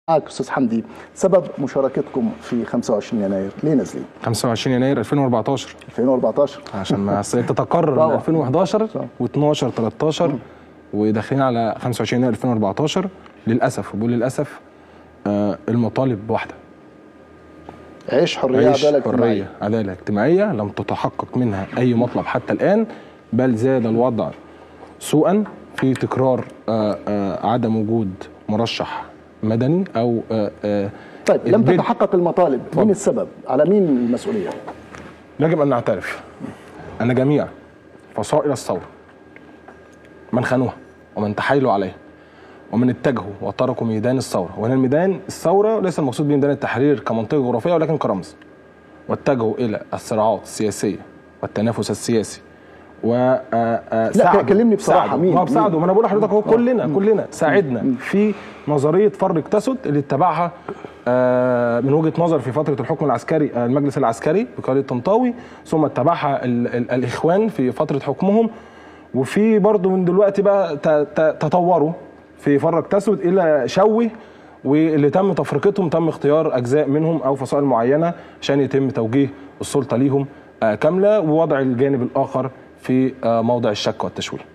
معك استاذ حمدي سبب مشاركتكم في 25 يناير ليه نازلين 25 يناير 2014 2014 عشان ما أصل تتقرر من طبعا. 2011 صح. و12 13 وداخلين على 25 يناير 2014 للاسف وبقول للاسف آه المطالب واحده عيش حريه عيش عداله اجتماعيه حريه عداله اجتماعيه لم تتحقق منها اي مطلب حتى الان بل زاد الوضع سوءا في تكرار آه آه عدم وجود مرشح مدني او آه آه طيب لم البدء- تتحقق المطالب مين السبب على مين المسؤوليه يجب ان نعترف ان جميع فصائل الثوره من خانوها ومن تحايلوا عليها ومن اتجهوا وتركوا ميدان الثوره وهنا الميدان الثوره ليس المقصود به ميدان التحرير كمنطقه جغرافيه ولكن كرمز واتجهوا الى الصراعات السياسيه والتنافس السياسي و آه، آه، ساعدوا- كلمني بصراحة، ساعدوا. مين؟ ما هو ساعدوا ما انا بقول لحضرتك اهو آه. كلنا كلنا ساعدنا في نظريه فرق تسد اللي اتبعها آه، من وجهه نظر في فتره الحكم العسكري آه، المجلس العسكري بقياده طنطاوي ثم اتبعها ال- ال- الاخوان في فتره حكمهم وفي برضه من دلوقتي بقى ت- ت- تطوروا في فرق تسد الى شوي واللي تم تفرقتهم تم اختيار اجزاء منهم او فصائل معينه عشان يتم توجيه السلطه ليهم آه، كامله ووضع الجانب الاخر في آه، موضع الشك والتشويه